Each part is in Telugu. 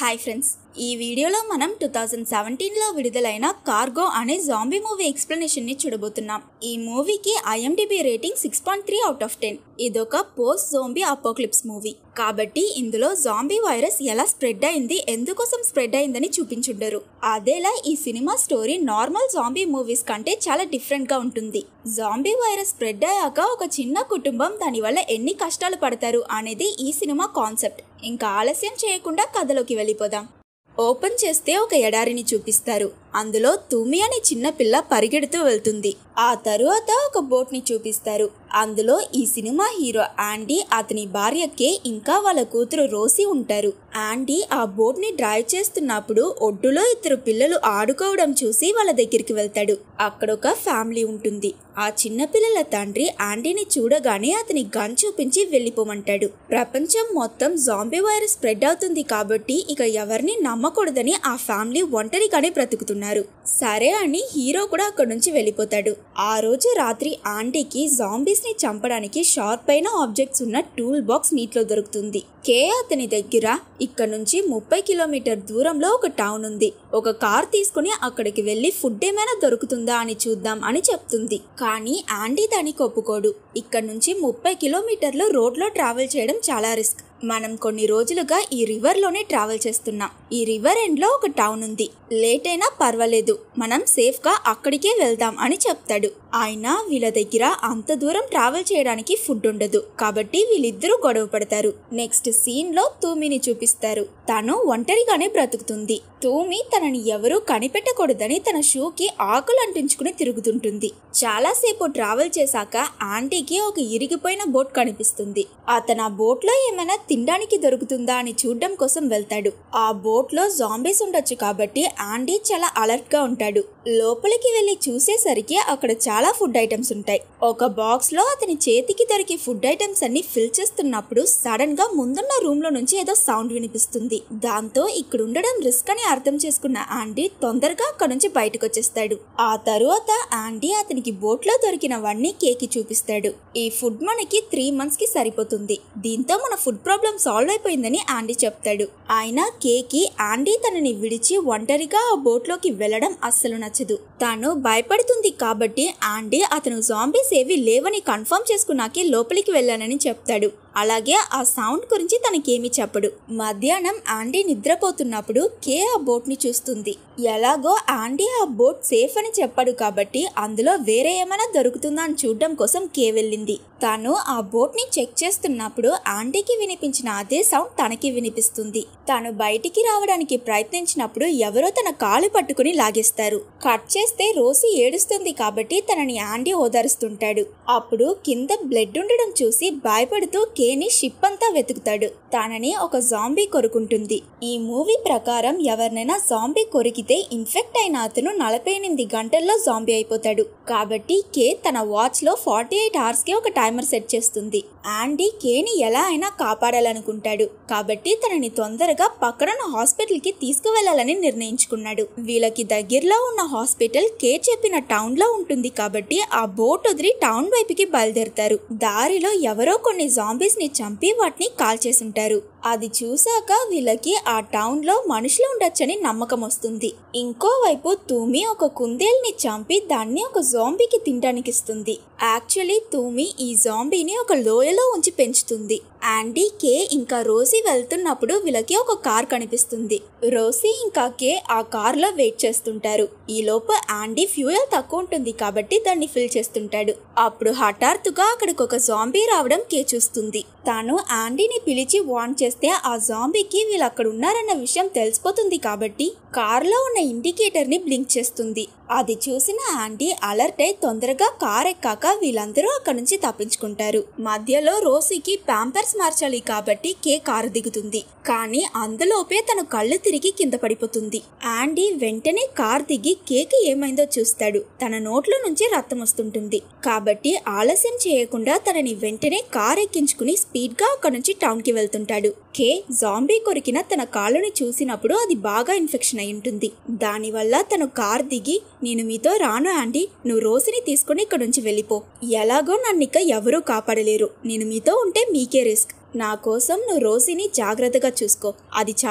హాయ్ ఫ్రెండ్స్ ఈ వీడియోలో మనం టూ థౌజండ్ సెవెంటీన్లో విడుదలైన కార్గో అనే జాంబీ మూవీ ఎక్స్ప్లెనేషన్ని చూడబోతున్నాం ఈ మూవీకి IMDb rating six point three out of ten ఇదొక పోస్ట్ జోంబీ అపోక్లిప్స్ మూవీ కాబట్టి ఇందులో జాంబీ వైరస్ ఎలా స్ప్రెడ్ అయింది ఎందుకోసం స్ప్రెడ్ అయిందని చూపించుండరు అదేలా ఈ సినిమా స్టోరీ నార్మల్ జాంబీ మూవీస్ కంటే చాలా డిఫరెంట్ గా ఉంటుంది జాంబీ వైరస్ స్ప్రెడ్ అయ్యాక ఒక చిన్న కుటుంబం దానివల్ల ఎన్ని కష్టాలు పడతారు అనేది ఈ సినిమా కాన్సెప్ట్ ఇంకా ఆలస్యం చేయకుండా కథలోకి వెళ్ళిపోదాం ఓపెన్ చేస్తే ఒక ఎడారిని చూపిస్తారు అందులో తుమి అనే చిన్న పిల్ల పరిగెడుతూ వెళ్తుంది ఆ తరువాత ఒక బోట్ ని చూపిస్తారు అందులో ఈ సినిమా హీరో ఆండీ అతని భార్య కే ఇంకా వాళ్ళ కూతురు రోసి ఉంటారు ఆండీ ఆ బోట్ ని డ్రైవ్ చేస్తున్నప్పుడు ఒడ్డులో ఇద్దరు పిల్లలు ఆడుకోవడం చూసి వాళ్ళ దగ్గరికి వెళ్తాడు అక్కడ ఒక ఫ్యామిలీ ఉంటుంది ఆ చిన్న పిల్లల తండ్రి ఆండీని చూడగానే అతని గన్ చూపించి వెళ్ళిపోమంటాడు ప్రపంచం మొత్తం జాంబీ వైరస్ స్ప్రెడ్ అవుతుంది కాబట్టి ఇక ఎవరిని నమ్మకూడదని ఆ ఫ్యామిలీ ఒంటరిగానే బ్రతుకుతున్నారు సరే అని హీరో కూడా అక్కడి నుంచి వెళ్ళిపోతాడు ఆ రోజు రాత్రి ఆంటీకి జాంబీస్ ని చంపడానికి షార్ప్ అయిన ఆబ్జెక్ట్స్ ఉన్న టూల్ బాక్స్ నీటిలో దొరుకుతుంది కే అతని దగ్గర ఇక్కడ నుంచి ముప్పై కిలోమీటర్ దూరంలో ఒక టౌన్ ఉంది ఒక కార్ తీసుకుని అక్కడికి వెళ్ళి ఫుడ్ ఏమైనా దొరుకుతుందా అని చూద్దాం అని చెప్తుంది కానీ ఆంటీ దానికి ఒప్పుకోడు ఇక్కడ నుంచి ముప్పై కిలోమీటర్లు రోడ్లో ట్రావెల్ చేయడం చాలా రిస్క్ మనం కొన్ని రోజులుగా ఈ రివర్ లోనే ట్రావెల్ చేస్తున్నాం ఈ రివర్ ఎండ్ లో ఒక టౌన్ ఉంది లేట్ అయినా పర్వాలేదు మనం సేఫ్ గా అక్కడికే వెళ్దాం అని చెప్తాడు అయినా వీళ్ళ దగ్గర అంత దూరం ట్రావెల్ చేయడానికి ఫుడ్ ఉండదు కాబట్టి వీళ్ళిద్దరూ గొడవ పడతారు నెక్స్ట్ సీన్ లో తూమిని చూపిస్తారు తను ఒంటరిగానే బ్రతుకుతుంది తూమి తనని ఎవరూ కనిపెట్టకూడదని తన షూకి ఆకులు అంటించుకుని తిరుగుతుంటుంది చాలాసేపు ట్రావెల్ చేశాక ఆంటీకి ఒక ఇరిగిపోయిన బోట్ కనిపిస్తుంది అతను ఆ బోట్ లో ఏమైనా తినడానికి దొరుకుతుందా అని చూడడం కోసం వెళ్తాడు ఆ బోట్ లో జాంబీస్ ఉండొచ్చు కాబట్టి ఆంటీ చాలా అలర్ట్ గా ఉంటాడు లోపలికి వెళ్లి చూసేసరికి అక్కడ చాలా ఫుడ్ ఐటమ్స్ ఉంటాయి ఒక బాక్స్ లో అతని చేతికి దొరికి ఫుడ్ ఐటమ్స్ అన్ని ఫిల్ చేస్తున్నప్పుడు సడన్ గా ముందున్న రూమ్ లో నుంచి ఏదో సౌండ్ వినిపిస్తుంది దాంతో ఇక్కడ ఉండడం రిస్క్ అని అర్థం చేసుకున్న ఆంటీ తొందరగా అక్కడ నుంచి బయటకు వచ్చేస్తాడు ఆ తరువాత ఆంటీ అతనికి బోట్ లో దొరికినవన్నీ కేకి చూపిస్తాడు ఈ ఫుడ్ మనకి త్రీ మంత్స్ కి సరిపోతుంది దీంతో మన ఫుడ్ ప్రాబ్లం సాల్వ్ అయిపోయిందని ఆంటీ చెప్తాడు ఆయన కేకి ఆంటీ తనని విడిచి ఒంటరిగా ఆ బోట్ లోకి వెళ్లడం అస్సలు నచ్చదు తాను భయపడుతుంది కాబట్టి ఆంటీ అతను జాంబీస్ ఏవి లేవని కన్ఫర్మ్ చేసుకున్నాకే లోపలికి వెళ్ళానని చెప్తాడు అలాగే ఆ సౌండ్ గురించి తనకేమీ చెప్పడు మధ్యాహ్నం ఆంటీ నిద్రపోతున్నప్పుడు కే ఆ బోట్ ని చూస్తుంది ఎలాగో ఆంటీ ఆ బోట్ సేఫ్ అని చెప్పాడు కాబట్టి అందులో వేరే ఏమైనా దొరుకుతుందా అని చూడడం కోసం కే వెళ్ళింది తాను ఆ బోట్ ని చెక్ చేస్తున్నప్పుడు ఆంటీకి వినిపించిన అదే సౌండ్ తనకి వినిపిస్తుంది తాను బయటికి రావడానికి ప్రయత్నించినప్పుడు ఎవరో తన కాలు పట్టుకుని లాగేస్తారు కట్ చేస్తే రోసి ఏడుస్తుంది కాబట్టి తనని ఆంటీ ఓదారుస్తుంటాడు అప్పుడు కింద బ్లడ్ ఉండడం చూసి భయపడుతూ కేని షిప్ అంతా వెతుకుతాడు తనని ఒక జాంబీ కొరుకుంటుంది ఈ మూవీ ప్రకారం ఎవరినైనా జాంబీ కొరికితే ఇన్ఫెక్ట్ అయిన అతను నలభై ఎనిమిది గంటల్లో జాంబీ అయిపోతాడు కాబట్టి కే తన వాచ్ లో ఫార్టీ ఎయిట్ అవర్స్ కి ఒక టైమర్ సెట్ చేస్తుంది ఆండీ కేని ఎలా అయినా కాపాడాలనుకుంటాడు కాబట్టి తనని తొందరగా పక్కనున్న హాస్పిటల్ కి తీసుకువెళ్లాలని నిర్ణయించుకున్నాడు వీళ్ళకి దగ్గరలో ఉన్న హాస్పిటల్ కే చెప్పిన టౌన్ లో ఉంటుంది కాబట్టి ఆ బోట్ వదిలి టౌన్ వైపుకి బయలుదేరుతారు దారిలో ఎవరో కొన్ని జాంబీస్ ని చంపి వాటిని కాల్చేసుంటారు అది చూశాక వీళ్ళకి ఆ టౌన్ లో మనుషులు ఉండొచ్చని నమ్మకం వస్తుంది ఇంకోవైపు తూమి ఒక కుందేల్ని చంపి దాన్ని ఒక జాంబీకి తినడానికి ఇస్తుంది యాక్చువల్లీ తూమి ఈ జాంబీని ఒక లోయలో ఉంచి పెంచుతుంది ఆండీ కే ఇంకా రోసీ వెళ్తున్నప్పుడు వీళ్ళకి ఒక కార్ కనిపిస్తుంది రోసీ ఇంకా కే ఆ కార్ లో వెయిట్ చేస్తుంటారు ఈ లోపు ఆండీ ఫ్యూయల్ తక్కువ ఉంటుంది కాబట్టి దాన్ని ఫిల్ చేస్తుంటాడు అప్పుడు హఠాత్తుగా అక్కడికి ఒక జాంబీ రావడం కే చూస్తుంది తాను ఆండీని పిలిచి వార్న్ చేస్తే ఆ జాంబీకి వీళ్ళు అక్కడ ఉన్నారన్న విషయం తెలిసిపోతుంది కాబట్టి కార్లో ఉన్న ఇండికేటర్ ని బ్లింక్ చేస్తుంది అది చూసిన ఆంటీ అలర్ట్ అయి తొందరగా కార్ ఎక్కాక వీళ్ళందరూ అక్కడ నుంచి తప్పించుకుంటారు మధ్యలో రోసీకి ప్యాంపర్స్ మార్చాలి కాబట్టి కే కారు దిగుతుంది కానీ అందులోపే తను కళ్ళు తిరిగి కింద పడిపోతుంది ఆండీ వెంటనే కార్ దిగి కేకి ఏమైందో చూస్తాడు తన నోట్లో నుంచి రక్తం వస్తుంటుంది కాబట్టి ఆలస్యం చేయకుండా తనని వెంటనే కార్ ఎక్కించుకుని స్పీడ్ గా అక్కడ నుంచి టౌన్ కి వెళ్తుంటాడు కే జాంబీ కొరికిన తన కాలుని చూసినప్పుడు అది బాగా ఇన్ఫెక్షన్ అయి ఉంటుంది దానివల్ల తను కార్ దిగి నేను మీతో రాను ఆంటీ నువ్వు రోసిని తీసుకుని ఇక్కడ నుంచి వెళ్ళిపో ఎలాగో నన్ను ఇక ఎవరూ కాపాడలేరు నేను మీతో ఉంటే మీకే రిస్క్ నా కోసం నువ్వు రోసిని జాగ్రత్తగా చూసుకో అది చాలు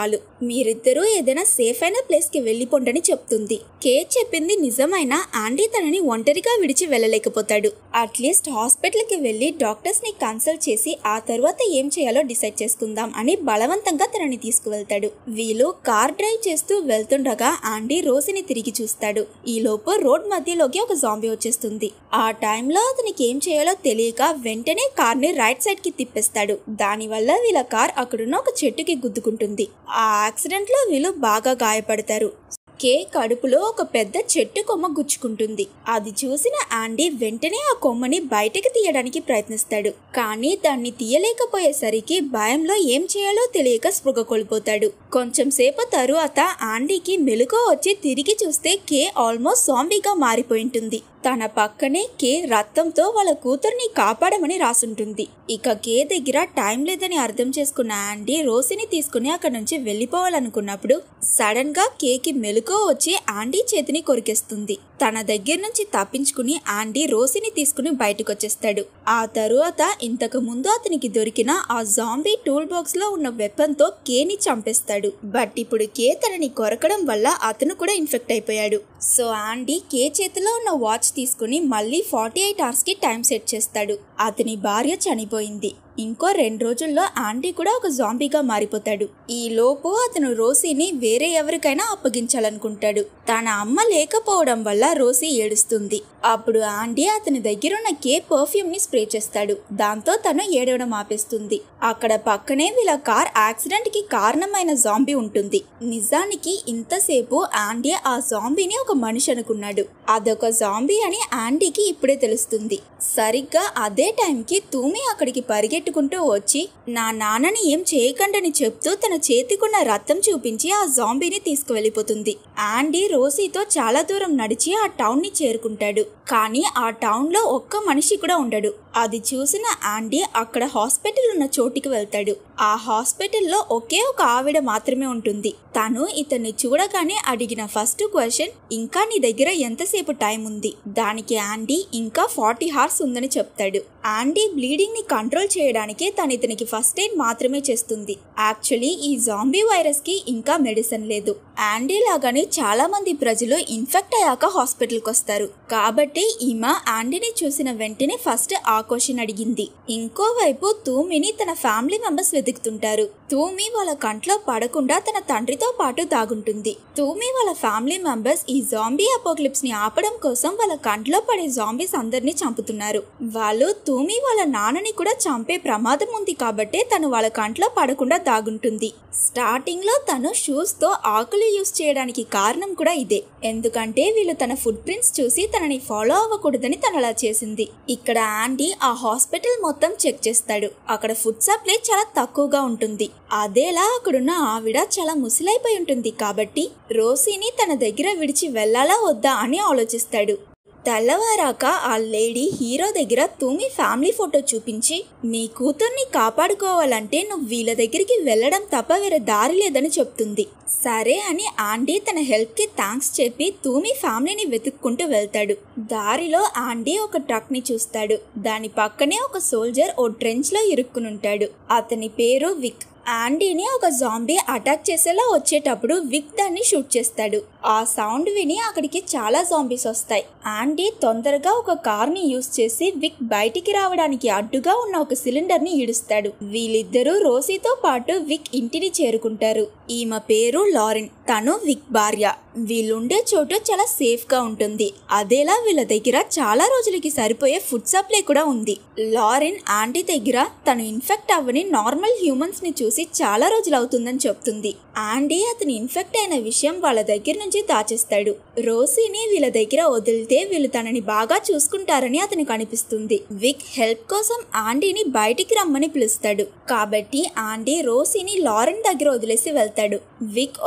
మీరిద్దరూ ఏదైనా సేఫ్ అయిన ప్లేస్కి వెళ్ళిపోండని చెప్తుంది కే చెప్పింది నిజమైన ఆండీ తనని ఒంటరిగా విడిచి వెళ్ళలేకపోతాడు అట్లీస్ట్ హాస్పిటల్కి వెళ్ళి డాక్టర్స్ని కన్సల్ట్ చేసి ఆ తర్వాత ఏం చేయాలో డిసైడ్ చేసుకుందాం అని బలవంతంగా తనని తీసుకువెళ్తాడు వీళ్ళు కార్ డ్రైవ్ చేస్తూ వెళ్తుండగా ఆండీ రోసిని తిరిగి చూస్తాడు ఈలోపు రోడ్ మధ్యలోకి ఒక జాంబీ వచ్చేస్తుంది ఆ టైంలో అతనికి ఏం చేయాలో తెలియక వెంటనే కార్ని రైట్ సైడ్ కి తిప్పేస్తాడు దానివల్ల వీళ్ళ కార్ అక్కడున్న ఒక చెట్టుకి గుద్దుకుంటుంది ఆ యాక్సిడెంట్ లో వీళ్ళు బాగా గాయపడతారు కే కడుపులో ఒక పెద్ద చెట్టు కొమ్మ గుచ్చుకుంటుంది అది చూసిన ఆండీ వెంటనే ఆ కొమ్మని బయటకి తీయడానికి ప్రయత్నిస్తాడు కానీ దాన్ని తీయలేకపోయేసరికి భయంలో ఏం చేయాలో తెలియక స్పృహ కోల్పోతాడు కొంచెం సేపు తరువాత ఆండీకి మెలుకో వచ్చి తిరిగి చూస్తే కే ఆల్మోస్ట్ సాంబీగా మారిపోయింటుంది తన పక్కనే కే రక్తంతో వాళ్ళ కూతుర్ని కాపాడమని రాసుంటుంది ఇక కే దగ్గర టైం లేదని అర్థం చేసుకున్న ఆండీ రోసిని తీసుకుని అక్కడ నుంచి వెళ్ళిపోవాలనుకున్నప్పుడు సడన్ గా కేకి మెలుకో వచ్చి ఆండీ చేతిని కొరికేస్తుంది తన దగ్గర నుంచి తప్పించుకుని ఆండీ రోసిని తీసుకుని బయటకు వచ్చేస్తాడు ఆ తరువాత ఇంతకు ముందు అతనికి దొరికిన ఆ జాంబీ టూల్ బాక్స్ లో ఉన్న వెపన్ తో కేని చంపేస్తాడు బట్ ఇప్పుడు కే తనని కొరకడం వల్ల అతను కూడా ఇన్ఫెక్ట్ అయిపోయాడు సో ఆండీ కే చేతిలో ఉన్న వాచ్ తీసుకుని మళ్ళీ ఫార్టీ ఎయిట్ అవర్స్ కి టైం సెట్ చేస్తాడు అతని భార్య చనిపోయింది ఇంకో రెండు రోజుల్లో ఆంటీ కూడా ఒక జాంబీగా మారిపోతాడు ఈ లోపు అతను రోసీని వేరే ఎవరికైనా అప్పగించాలనుకుంటాడు తన అమ్మ లేకపోవడం వల్ల రోసీ ఏడుస్తుంది అప్పుడు ఆంటీ అతని దగ్గరున్న కే పర్ఫ్యూమ్ ని స్ప్రే చేస్తాడు దాంతో తను ఏడవడం ఆపేస్తుంది అక్కడ పక్కనే వీళ్ళ కార్ యాక్సిడెంట్ కి కారణమైన జాంబీ ఉంటుంది నిజానికి ఇంతసేపు ఆంటీ ఆ జాంబీని ఒక మనిషి అనుకున్నాడు అదొక జాంబీ అని ఆంటీకి ఇప్పుడే తెలుస్తుంది సరిగ్గా అదే టైంకి తూమి అక్కడికి పరిగెట్టుకుంటూ వచ్చి నా నాన్నని ఏం చేయకండని చెప్తూ తన చేతికున్న రక్తం చూపించి ఆ జాంబీని తీసుకువెళ్ళిపోతుంది ఆండీ రోసీతో చాలా దూరం నడిచి ఆ టౌన్ ని చేరుకుంటాడు కానీ ఆ టౌన్ లో ఒక్క మనిషి కూడా ఉండడు అది చూసిన ఆండీ అక్కడ హాస్పిటల్ ఉన్న చోటికి వెళ్తాడు ఆ హాస్పిటల్లో ఒకే ఒక ఆవిడ మాత్రమే ఉంటుంది తను ఇతన్ని చూడగానే అడిగిన ఫస్ట్ క్వశ్చన్ ఇంకా నీ దగ్గర ఎంతసేపు టైం ఉంది దానికి ఆండీ ఇంకా ఫార్టీ హార్స్ ఉందని చెప్తాడు ఆండీ బ్లీడింగ్ ని కంట్రోల్ చేయడానికి తను ఇతనికి ఫస్ట్ ఎయిడ్ మాత్రమే చేస్తుంది యాక్చువల్లీ ఈ జాంబీ వైరస్ కి ఇంకా మెడిసిన్ లేదు ఆండీ లాగానే చాలా మంది ప్రజలు ఇన్ఫెక్ట్ అయ్యాక హాస్పిటల్కి వస్తారు కాబట్టి ఈమె ఆండీని చూసిన వెంటనే ఫస్ట్ ఆ క్వశ్చన్ అడిగింది ఇంకోవైపు తూమిని తన ఫ్యామిలీ మెంబర్స్ వెతుకుతుంటారు తూమి వాళ్ళ కంట్లో పడకుండా తన తండ్రితో పాటు దాగుంటుంది తూమి వాళ్ళ ఫ్యామిలీ మెంబర్స్ ఈ జాంబీ అపోక్లిప్స్ ని ఆపడం కోసం వాళ్ళ కంట్లో పడే జాంబీస్ అందరినీ చంపుతున్నారు వాళ్ళు తూమి వాళ్ళ నాన్నని కూడా చంపే ప్రమాదం ఉంది కాబట్టే తను వాళ్ళ కంట్లో పడకుండా దాగుంటుంది స్టార్టింగ్ లో తను షూస్ తో ఆకులు యూస్ చేయడానికి కారణం కూడా ఇదే ఎందుకంటే వీళ్ళు తన ఫుట్ ప్రింట్స్ చూసి తనని ఫాలో అవ్వకూడదని తను అలా చేసింది ఇక్కడ ఆంటీ ఆ హాస్పిటల్ మొత్తం చెక్ చేస్తాడు అక్కడ ఫుడ్ సప్లై చాలా తక్కువగా ఉంటుంది అదేలా అక్కడున్న ఆవిడ చాలా ముసిలైపోయి ఉంటుంది కాబట్టి రోసీని తన దగ్గర విడిచి వెళ్ళాలా వద్దా అని ఆలోచిస్తాడు తెల్లవారాక ఆ లేడీ హీరో దగ్గర తుమి ఫ్యామిలీ ఫోటో చూపించి నీ కూతుర్ని కాపాడుకోవాలంటే నువ్వు వీళ్ళ దగ్గరికి వెళ్ళడం తప్ప వేరే దారి లేదని చెప్తుంది సరే అని ఆండీ తన హెల్ప్కి థ్యాంక్స్ చెప్పి తూమి ఫ్యామిలీని వెతుక్కుంటూ వెళ్తాడు దారిలో ఆండీ ఒక ట్రక్ని చూస్తాడు దాని పక్కనే ఒక సోల్జర్ ఓ ట్రెంచ్లో ఇరుక్కునుంటాడు అతని పేరు విక్ ఆండీని ఒక జాంబీ అటాక్ చేసేలా వచ్చేటప్పుడు విక్ దాన్ని షూట్ చేస్తాడు ఆ సౌండ్ విని అక్కడికి చాలా జాంబీస్ వస్తాయి ఆండీ తొందరగా ఒక కార్ని యూస్ చేసి విక్ బయటికి రావడానికి అడ్డుగా ఉన్న ఒక సిలిండర్ ని ఈడుస్తాడు వీళ్ళిద్దరూ రోసీతో పాటు విక్ ఇంటిని చేరుకుంటారు ఈమె పేరు లారెన్ తను విక్ భార్య వీళ్ళుండే చోటు చాలా సేఫ్ గా ఉంటుంది అదేలా వీళ్ళ దగ్గర చాలా రోజులకి సరిపోయే ఫుడ్ సప్లై కూడా ఉంది లారెన్ ఆంటీ దగ్గర తను ఇన్ఫెక్ట్ అవ్వని నార్మల్ హ్యూమన్స్ ని చూసి చాలా రోజులు అవుతుందని చెప్తుంది ఆంటీ అతను ఇన్ఫెక్ట్ అయిన విషయం వాళ్ళ దగ్గర నుంచి దాచేస్తాడు రోసీని వీళ్ళ దగ్గర వదిలితే వీళ్ళు తనని బాగా చూసుకుంటారని అతనికి అనిపిస్తుంది విక్ హెల్ప్ కోసం ఆంటీని బయటికి రమ్మని పిలుస్తాడు కాబట్టి ఆంటీ రోసీని లారెన్ దగ్గర వదిలేసి వెళ్తాడు విక్ ఒక కే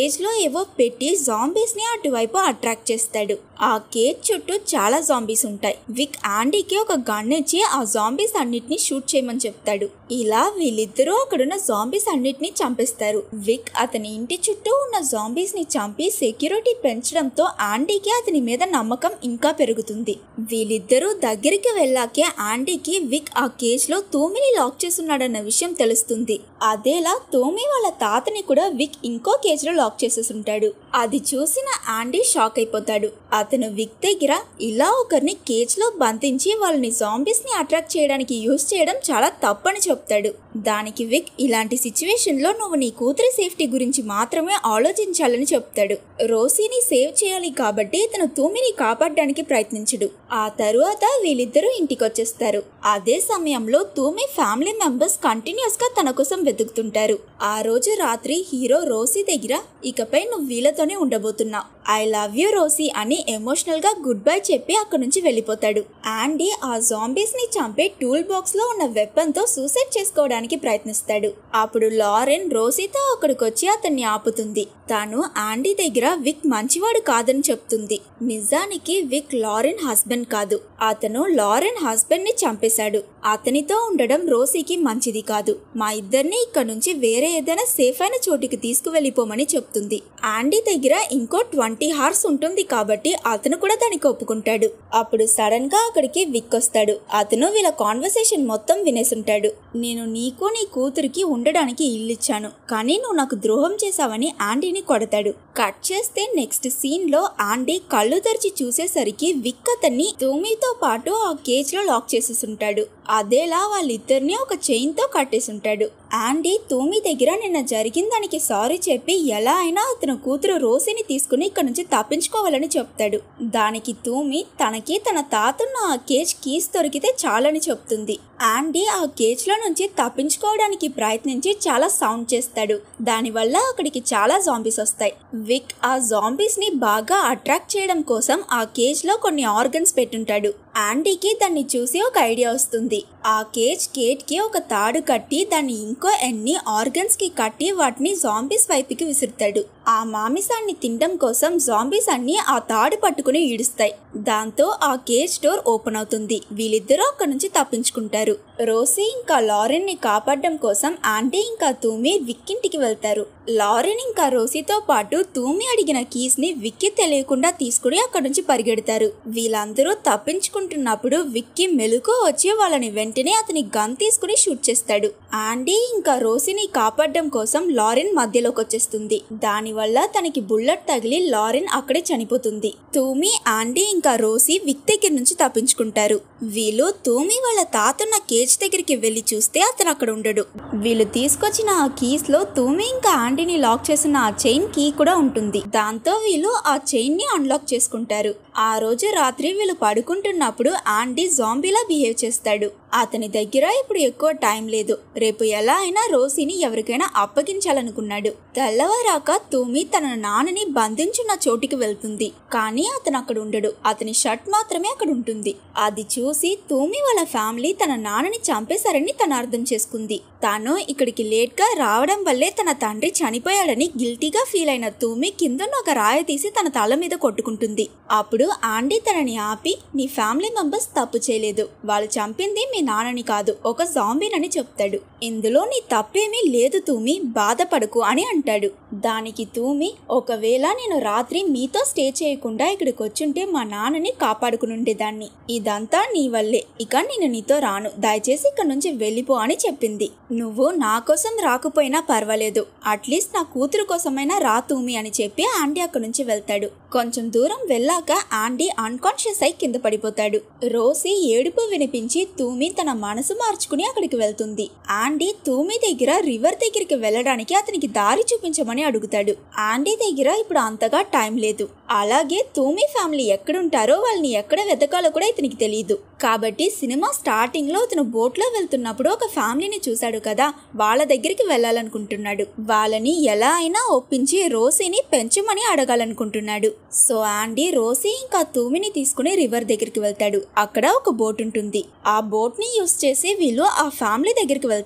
కేజ్ లో ఏవో పెట్టి జాంబీస్ ని అటువైపు అట్రాక్ట్ చేస్తాడు ఆ కేజ్ చుట్టూ చాలా జాంబీస్ ఉంటాయి విక్ ఆండీకి ఒక గన్ ఇచ్చి ఆ జాంబీస్ అన్నిటిని షూట్ చేయమని చెప్తాడు ఇలా వీళ్ళిద్దరూ అక్కడున్న జాంబీస్ అన్నిటిని చంపేస్తారు విక్ అతని ఇంటి చుట్టూ ఉన్న జాంబీస్ ని చంపి సెక్యూరిటీ పెంచడంతో ఆండీకి అతని మీద నమ్మకం ఇంకా పెరుగుతుంది వీళ్ళిద్దరూ దగ్గరికి వెళ్ళాకే ఆండీకి విక్ ఆ కేజ్ లో తూమిని లాక్ చేస్తున్నాడన్న విషయం తెలుస్తుంది అదేలా తోమి వాళ్ళ తాతని కూడా విక్ ఇంకో కేజ్ లో లాక్ చేసేసి ఉంటాడు అది చూసిన ఆండీ షాక్ అయిపోతాడు అతను విక్ దగ్గర ఇలా ఒకరిని కేజ్ లో బంధించి వాళ్ళని జాంబీస్ ని అట్రాక్ట్ చేయడానికి యూజ్ చేయడం చాలా తప్పని చెప్తాడు దానికి విక్ ఇలాంటి సిచ్యువేషన్ లో నువ్వు నీ కూతురి సేఫ్టీ గురించి మాత్రమే ఆలోచించాలని చెప్తాడు రోసీని సేవ్ చేయాలి కాబట్టి ఇతను తూమిని కాపాడడానికి ప్రయత్నించడు ఆ తరువాత వీళ్ళిద్దరూ ఇంటికి వచ్చేస్తారు అదే సమయంలో తూమి ఫ్యామిలీ మెంబర్స్ కంటిన్యూస్ గా తన కోసం వెతుకుతుంటారు ఆ రోజు రాత్రి హీరో రోసీ దగ్గర ఇకపై నువ్వు వీళ్ళతోనే ఉండబోతున్నావు ఐ లవ్ యూ రోసీ అని ఎమోషనల్ గా గుడ్ బై చెప్పి అక్కడి నుంచి వెళ్ళిపోతాడు ఆండీ ఆ జాంబీస్ ని చంపే టూల్ బాక్స్ లో ఉన్న వెపన్ తో సూసైడ్ చేసుకోవడానికి ప్రయత్నిస్తాడు అప్పుడు లారెన్ రోసీతో అక్కడికి వచ్చి అతన్ని ఆపుతుంది తాను ఆండీ దగ్గర విక్ మంచివాడు కాదని చెప్తుంది నిజానికి విక్ లారెన్ హస్బెండ్ కాదు అతను లారెన్ హస్బెండ్ ని చంపేశాడు అతనితో ఉండడం రోసీకి మంచిది కాదు మా ఇద్దరిని ఇక్కడ నుంచి వేరే ఏదైనా సేఫ్ అయిన చోటికి తీసుకువెళ్ళిపోమని చెప్తుంది ఆండీ దగ్గర ఇంకో ట్వంటీ హార్స్ ఉంటుంది కాబట్టి అతను కూడా దానికి ఒప్పుకుంటాడు అప్పుడు సడన్ గా అక్కడికి విక్ వస్తాడు అతను వీళ్ళ కాన్వర్సేషన్ మొత్తం వినేసుంటాడు నేను నీకు నీ కూతురికి ఉండడానికి ఇల్లిచ్చాను కానీ నువ్వు నాకు ద్రోహం చేశావని ఆండీని కొడతాడు కట్ చేస్తే నెక్స్ట్ సీన్ లో ఆండీ కళ్ళు తెరిచి చూసేసరికి విక్ అతన్ని తూమితో పాటు ఆ కేజ్ లో లాక్ చేసేసుంటాడు అదేలా వాళ్ళిద్దరిని ఒక చైన్ తో కట్టేసుంటాడు ఆండీ తూమి దగ్గర నిన్న జరిగిన దానికి సారీ చెప్పి ఎలా అయినా అతను కూతురు రోసిని తీసుకుని ఇక్కడ నుంచి తప్పించుకోవాలని చెప్తాడు దానికి తూమి తనకి తన తాతున్న ఆ కేజ్ కీస్ దొరికితే చాలని చెప్తుంది ఆండీ ఆ కేజ్ లో నుంచి తప్పించుకోవడానికి ప్రయత్నించి చాలా సౌండ్ చేస్తాడు దానివల్ల అక్కడికి చాలా జాంబీస్ వస్తాయి విక్ ఆ జాంబీస్ ని బాగా అట్రాక్ట్ చేయడం కోసం ఆ కేజ్ లో కొన్ని ఆర్గన్స్ పెట్టుంటాడు ఆండీకి దాన్ని చూసి ఒక ఐడియా వస్తుంది ఆ కేజ్ కేట్ కి ఒక తాడు కట్టి దాన్ని ఇంకో ఎన్ని ఆర్గన్స్ కి కట్టి వాటిని జాంబీస్ వైపుకి విసురుతాడు ఆ మామిసాన్ని తినడం కోసం జాంబీస్ అన్ని ఆ తాడు పట్టుకుని ఈడుస్తాయి దాంతో ఆ కేజ్ డోర్ ఓపెన్ అవుతుంది వీళ్ళిద్దరూ అక్కడి నుంచి తప్పించుకుంటారు రోసీ ఇంకా లారెన్ ని కాపాడడం కోసం ఆంటీ ఇంకా తూమి విక్కింటికి వెళ్తారు లారెన్ ఇంకా రోసీతో పాటు తూమి అడిగిన కీస్ ని విక్కి తెలియకుండా తీసుకుని అక్కడి నుంచి పరిగెడతారు వీళ్ళందరూ తప్పించుకుంటున్నప్పుడు విక్కి మెలుకు వచ్చి వాళ్ళని వెంటనే అతని గన్ తీసుకుని షూట్ చేస్తాడు ఆండీ ఇంకా రోసీని కాపాడడం కోసం లారెన్ మధ్యలోకి వచ్చేస్తుంది దానివల్ల తనకి బుల్లెట్ తగిలి లారెన్ అక్కడే చనిపోతుంది తూమి ఆండీ ఇంకా రోసీ విక్ దగ్గర నుంచి తప్పించుకుంటారు వీళ్ళు తూమి వాళ్ళ తాతున్న కేజ్ దగ్గరికి వెళ్లి చూస్తే అతను అక్కడ ఉండడు వీళ్ళు తీసుకొచ్చిన ఆ కీస్ లో తూమి ఇంకా ఆంటీని లాక్ చేసిన ఆ చైన్ కీ కూడా ఉంటుంది దాంతో వీళ్ళు ఆ చైన్ ని అన్లాక్ చేసుకుంటారు ఆ రోజు రాత్రి వీళ్ళు పడుకుంటున్నప్పుడు ఆంటీ జాంబీలా బిహేవ్ చేస్తాడు అతని దగ్గర ఇప్పుడు ఎక్కువ టైం లేదు రేపు ఎలా అయినా రోసీని ఎవరికైనా అప్పగించాలనుకున్నాడు తెల్లవారాక తూమి తన నాన్నని బంధించున్న చోటికి వెళ్తుంది కానీ అతను అక్కడ ఉండడు అతని షర్ట్ మాత్రమే అక్కడ ఉంటుంది అది చూసి తూమి వాళ్ళ ఫ్యామిలీ తన నాన్నని చంపేశారని తను అర్థం చేసుకుంది తాను ఇక్కడికి లేట్ గా రావడం వల్లే తన తండ్రి చనిపోయాడని గిల్టీగా ఫీల్ అయిన తూమి కిందన్న ఒక రాయి తీసి తన తల మీద కొట్టుకుంటుంది అప్పుడు ఆంటీ తనని ఆపి నీ ఫ్యామిలీ మెంబర్స్ తప్పు చేయలేదు వాళ్ళు చంపింది మీ నాన్నని కాదు ఒక జాంబీనని చెప్తాడు ఇందులో నీ తప్పేమీ లేదు తూమి బాధపడకు అని అంటాడు దానికి తూమి ఒకవేళ నేను రాత్రి మీతో స్టే చేయకుండా ఇక్కడికి వచ్చుంటే మా నాన్నని కాపాడుకునుండేదాన్ని ఇదంతా నీ వల్లే ఇక నేను నీతో రాను దయచేసి ఇక్కడ నుంచి వెళ్ళిపో అని చెప్పింది నువ్వు నా కోసం రాకపోయినా పర్వాలేదు అట్లీస్ట్ నా కూతురు కోసమైనా రా తూమి అని చెప్పి ఆంటీ అక్కడి నుంచి వెళ్తాడు కొంచెం దూరం వెళ్ళాక ఆంటీ అన్కాన్షియస్ అయి కింద పడిపోతాడు రోసి ఏడుపు వినిపించి తూమి తన మనసు మార్చుకుని అక్కడికి వెళ్తుంది ఆంటీ తూమి దగ్గర రివర్ దగ్గరికి వెళ్ళడానికి అతనికి దారి చూపించమని అడుగుతాడు ఆంటీ దగ్గర ఇప్పుడు అంతగా టైం లేదు అలాగే తూమి ఫ్యామిలీ ఎక్కడుంటారో వాళ్ళని ఎక్కడ వెతకాలో కూడా ఇతనికి తెలియదు కాబట్టి సినిమా స్టార్టింగ్ లో ఇతను బోట్ లో వెళ్తున్నప్పుడు ఒక ఫ్యామిలీని చూశాడు కదా వాళ్ళ దగ్గరికి వెళ్ళాలనుకుంటున్నాడు వాళ్ళని ఎలా అయినా ఒప్పించి రోసీని పెంచమని అడగాలనుకుంటున్నాడు సో ఆండీ రోసీ ఇంకా తూమిని తీసుకుని రివర్ దగ్గరికి వెళ్తాడు అక్కడ ఒక బోట్ ఉంటుంది ఆ బోట్ ని యూస్ చేసి వీళ్ళు ఆ ఫ్యామిలీ దగ్గరికి వెళ్తారు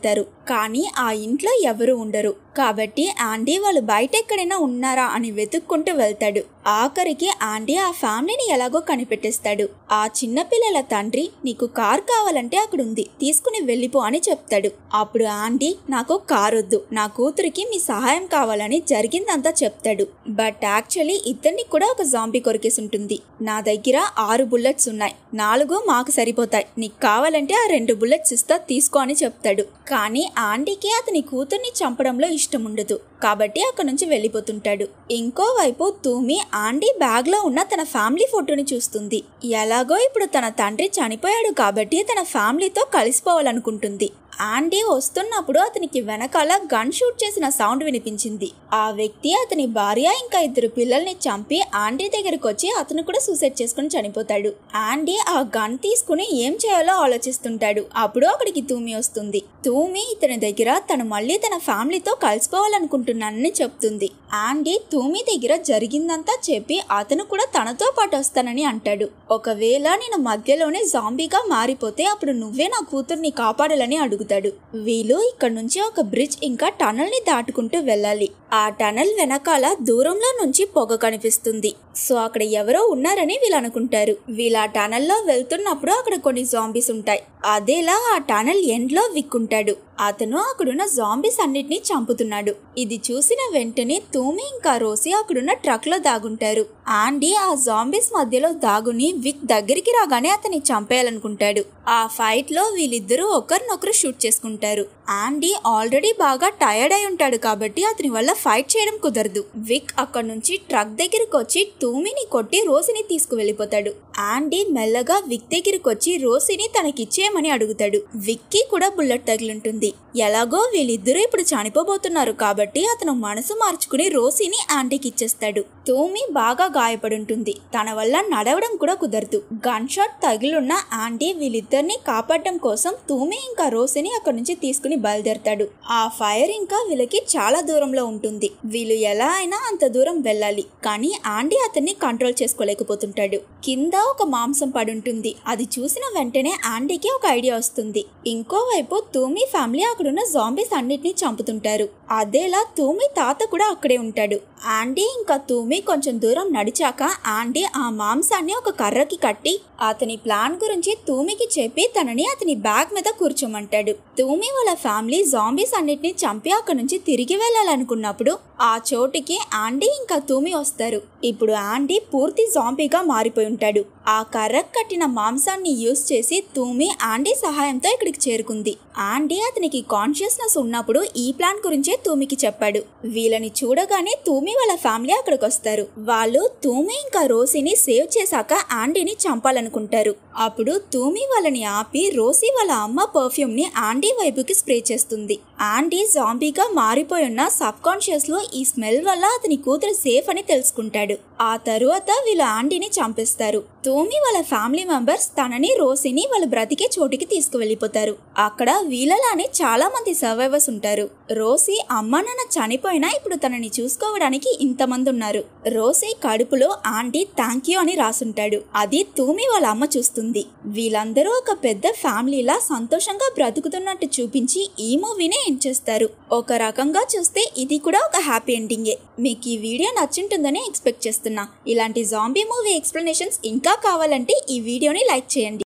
కానీ ఆ ఇంట్లో ఎవరు ఉండరు కాబట్టి ఆండీ వాళ్ళు బయట ఎక్కడైనా ఉన్నారా అని వెతుక్కుంటూ వెళ్తాడు ఆఖరికి ఆండీ ఆ ఫ్యామిలీని ఎలాగో కనిపెట్టేస్తాడు ఆ చిన్నపిల్లల తండ్రి నీకు కార్ కావాలంటే అక్కడ ఉంది తీసుకుని వెళ్ళిపో అని చెప్తాడు అప్పుడు ఆండీ నాకు కార్ వద్దు నా కూతురికి మీ సహాయం కావాలని జరిగిందంతా చెప్తాడు బట్ యాక్చువల్లీ ఇద్దరిని కూడా ఒక జాంబీ కొరికేసి ఉంటుంది నా దగ్గర ఆరు బుల్లెట్స్ ఉన్నాయి నాలుగు మాకు సరిపోతాయి నీకు కావాలంటే ఆ రెండు బుల్లెట్స్ ఇస్తా తీసుకో అని చెప్తాడు కానీ ఆంటీకి అతని కూతుర్ని చంపడంలో ఇష్టం ఉండదు కాబట్టి అక్కడి నుంచి వెళ్ళిపోతుంటాడు ఇంకోవైపు తూమి ఆంటీ బ్యాగ్లో ఉన్న తన ఫ్యామిలీ ఫోటోని చూస్తుంది ఎలాగో ఇప్పుడు తన తండ్రి చనిపోయాడు కాబట్టి తన ఫ్యామిలీతో కలిసిపోవాలనుకుంటుంది ఆంటీ వస్తున్నప్పుడు అతనికి వెనకాల గన్ షూట్ చేసిన సౌండ్ వినిపించింది ఆ వ్యక్తి అతని భార్య ఇంకా ఇద్దరు పిల్లల్ని చంపి ఆంటీ దగ్గరకు వచ్చి అతను కూడా సూసైడ్ చేసుకుని చనిపోతాడు ఆంటీ ఆ గన్ తీసుకుని ఏం చేయాలో ఆలోచిస్తుంటాడు అప్పుడు అక్కడికి తూమి వస్తుంది తూమి ఇతని దగ్గర తను మళ్ళీ తన ఫ్యామిలీతో కలిసిపోవాలనుకుంటున్నానని చెప్తుంది ఆంటీ తూమి దగ్గర జరిగిందంతా చెప్పి అతను కూడా తనతో పాటు వస్తానని అంటాడు ఒకవేళ నేను మధ్యలోనే జాంబీగా మారిపోతే అప్పుడు నువ్వే నా కూతుర్ని కాపాడాలని అడుగుతాడు వీళ్ళు ఇక్కడ నుంచి ఒక బ్రిడ్జ్ ఇంకా టనల్ ని దాటుకుంటూ వెళ్ళాలి ఆ టనల్ వెనకాల దూరంలో నుంచి పొగ కనిపిస్తుంది సో అక్కడ ఎవరో ఉన్నారని వీళ్ళు అనుకుంటారు వీళ్ళు ఆ టనల్లో వెళ్తున్నప్పుడు అక్కడ కొన్ని జాంబీస్ ఉంటాయి అదేలా ఆ టనల్ ఎండ్లో విక్కుంటాడు అతను అక్కడున్న జాంబీస్ అన్నిటిని చంపుతున్నాడు ఇది చూసిన వెంటనే తూమి ఇంకా రోసి అక్కడున్న ట్రక్ లో దాగుంటారు ఆండీ ఆ జాంబీస్ మధ్యలో దాగుని విక్ దగ్గరికి రాగానే అతన్ని చంపేయాలనుకుంటాడు ఆ ఫైట్ లో వీళ్ళిద్దరూ ఒకరినొకరు షూట్ చేసుకుంటారు ఆండీ ఆల్రెడీ బాగా టైర్డ్ అయి ఉంటాడు కాబట్టి అతని వల్ల ఫైట్ చేయడం కుదరదు విక్ అక్కడ నుంచి ట్రక్ దగ్గరికి వచ్చి తూమిని కొట్టి రోసిని తీసుకువెళ్ళిపోతాడు ఆండీ మెల్లగా విక్ దగ్గరికి వచ్చి రోసిని తనకిచ్చేయమని అడుగుతాడు విక్కి కూడా బుల్లెట్ తగిలింటుంది ఎలాగో వీళ్ళిద్దరూ ఇప్పుడు చనిపోబోతున్నారు కాబట్టి అతను మనసు మార్చుకుని రోసిని ఆంటీకి ఇచ్చేస్తాడు తూమి బాగా గాయపడుంటుంది తన వల్ల నడవడం కూడా కుదరదు గన్ షాట్ తగిలున్న ఆంటీ వీళ్ళిద్దరిని కాపాడడం కోసం తూమి ఇంకా రోసిని అక్కడి నుంచి తీసుకుని బయలుదేరతాడు ఆ ఫైర్ ఇంకా వీళ్ళకి చాలా దూరంలో ఉంటుంది వీళ్ళు ఎలా అయినా అంత దూరం వెళ్ళాలి కానీ ఆంటీ అతన్ని కంట్రోల్ చేసుకోలేకపోతుంటాడు కింద ఒక మాంసం పడుంటుంది అది చూసిన వెంటనే ఆంటీకి ఒక ఐడియా వస్తుంది ఇంకోవైపు తూమి ఫ్యామిలీ అక్కడున్న జాంబీస్ అన్నిటిని చంపుతుంటారు అదేలా తూమి తాత కూడా అక్కడే ఉంటాడు ఆంటీ ఇంకా తూమి కొంచెం దూరం నడిచాక ఆంటీ ఆ మాంసాన్ని ఒక కర్రకి కట్టి అతని ప్లాన్ గురించి తూమికి చెప్పి తనని అతని బ్యాగ్ మీద కూర్చోమంటాడు తూమి వాళ్ళ ఫ్యామిలీ జాంబీస్ అన్నిటిని చంపి అక్కడి నుంచి తిరిగి వెళ్ళాలనుకున్నప్పుడు ఆ చోటికి ఆంటీ ఇంకా తూమి వస్తారు ఇప్పుడు ఆంటీ పూర్తి జాంబీగా మారిపోయి ఉంటాడు ఆ కర్రకు కట్టిన మాంసాన్ని యూస్ చేసి తూమి ఆంటీ సహాయంతో ఇక్కడికి చేరుకుంది ఆంటీ అతనికి కాన్షియస్నెస్ ఉన్నప్పుడు ఈ ప్లాన్ గురించే తూమికి చెప్పాడు వీళ్ళని చూడగానే తూమి వాళ్ళ ఫ్యామిలీ అక్కడికి వస్తారు వాళ్ళు తూమి ఇంకా రోసిని సేవ్ చేశాక ఆంటీని చంపాలనుకుంటారు అప్పుడు తూమి వాళ్ళని ఆపి రోసి వాళ్ళ అమ్మ పర్ఫ్యూమ్ ని ఆంటీ వైపుకి స్ప్రే చేస్తుంది ఆంటీ జాంబీగా మారిపోయి ఉన్న సబ్ కాన్షియస్ లో ఈ స్మెల్ వల్ల అతని కూతురు సేఫ్ అని తెలుసుకుంటాడు ఆ తరువాత వీళ్ళు ఆంటీని చంపేస్తారు తూమి వాళ్ళ ఫ్యామిలీ మెంబర్స్ తనని రోసిని వాళ్ళ బ్రతికే చోటికి తీసుకువెళ్ళిపోతారు అక్కడ వీళ్ళలానే చాలా మంది సర్వైవర్స్ ఉంటారు రోసి అమ్మ నాన్న చనిపోయినా ఇప్పుడు తనని చూసుకోవడానికి ఇంతమంది ఉన్నారు రోసి కడుపులో ఆంటీ థ్యాంక్ యూ అని రాసుంటాడు అది తూమి వాళ్ళ అమ్మ చూస్తుంది వీళ్ళందరూ ఒక పెద్ద ఫ్యామిలీలా సంతోషంగా బ్రతుకుతున్నట్టు చూపించి ఈ మూవీనే ఎండ్ చేస్తారు ఒక రకంగా చూస్తే ఇది కూడా ఒక హ్యాపీ ఎండింగే మీకు ఈ వీడియో నచ్చుంటుందని ఎక్స్పెక్ట్ చేస్తున్నా ఇలాంటి జాంబీ మూవీ ఎక్స్ప్లెనేషన్స్ ఇంకా కావాలంటే ఈ వీడియోని లైక్ చేయండి